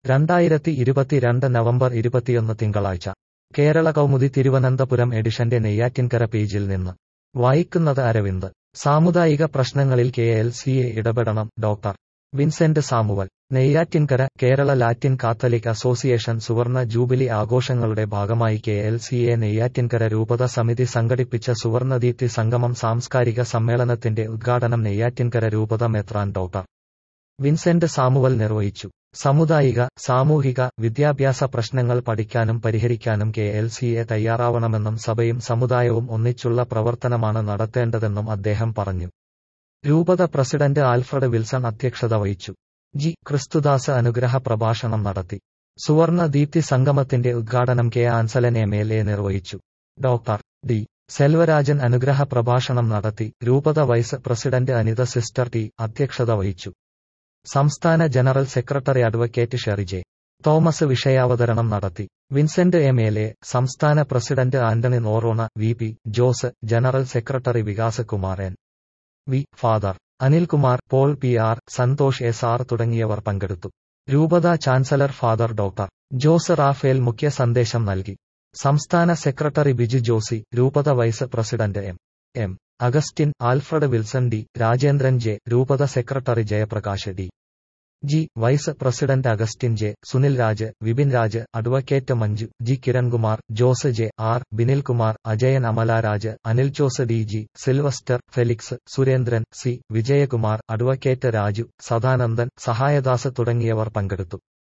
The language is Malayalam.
രണ്ടായിരത്തി ഇരുപത്തിരണ്ട് നവംബർ ഇരുപത്തിയൊന്ന് തിങ്കളാഴ്ച കേരള കൗമുദി തിരുവനന്തപുരം എഡിഷന്റെ നെയ്യാറ്റിൻകര പേജിൽ നിന്ന് വായിക്കുന്നത് അരവിന്ദ് സാമുദായിക പ്രശ്നങ്ങളിൽ കെ എൽ സി എ ഇടപെടണം doctor Vincent Samuel Neyyattinkara Kerala Latin Catholic association സുവർണ ജൂബിലി ആഘോഷങ്ങളുടെ ഭാഗമായി K L C A Neyyattinkara രൂപത സമിതി സംഘടിപ്പിച്ച സുവർണദീപ്തി സംഗമം സാംസ്കാരിക സമ്മേളനത്തിന്റെ ഉദ്ഘാടനം നെയ്യാറ്റിൻകര രൂപത മെത്രാൻ ഡോക്ടർ വിൻസെന്റ് സാമുവൽ നിർവഹിച്ചു സമുദായിക സാമൂഹിക വിദ്യാഭ്യാസ പ്രശ്നങ്ങൾ പഠിക്കാനും പരിഹരിക്കാനും കെ എൽ സി എ തയ്യാറാവണമെന്നും സഭയും സമുദായവും ഒന്നിച്ചുള്ള പ്രവർത്തനമാണ് നടത്തേണ്ടതെന്നും അദ്ദേഹം പറഞ്ഞു രൂപത പ്രസിഡന്റ് ആൽഫ്രഡ് വിൽസൺ അധ്യക്ഷത വഹിച്ചു ജി ക്രിസ്തുദാസ് അനുഗ്രഹ പ്രഭാഷണം നടത്തി സുവർണ ദീപ്തി സംഗമത്തിന്റെ ഉദ്ഘാടനം K Ansalan M L A നിർവഹിച്ചു ഡോക്ടർ ഡി സെൽവരാജൻ അനുഗ്രഹ പ്രഭാഷണം നടത്തി രൂപത vice president Anitha sister T അധ്യക്ഷത വഹിച്ചു സംസ്ഥാന general secretary advocate Sherry J Thomas വിഷയാവതരണം നടത്തി വിൻസെന്റ് എം എൽ എ സംസ്ഥാന president Antony Noronha V P Jose general secretary Vikasakumar N V father Anilkumar Paul P R Santhosh S R തുടങ്ങിയവർ പങ്കെടുത്തു രൂപത chancellor father doctor Jose Raphael മുഖ്യ സന്ദേശം നൽകി സംസ്ഥാന സെക്രട്ടറി ബിജു ജോസി രൂപത vice president M M Augustine Alfred Wilson D Rajendran J രൂപത secretary Jayaprakash D G vice president Augustine J Sunil Raj Vipin Raj advocate Manju G Kirankumar Jose J R Binilkumar Ajayan Amalaraj Anil Jose D G Sylvester Felix Surendran C Vijayakumar advocate Raju Sadanandan Sahayadas തുടങ്ങിയവർ പങ്കെടുത്തു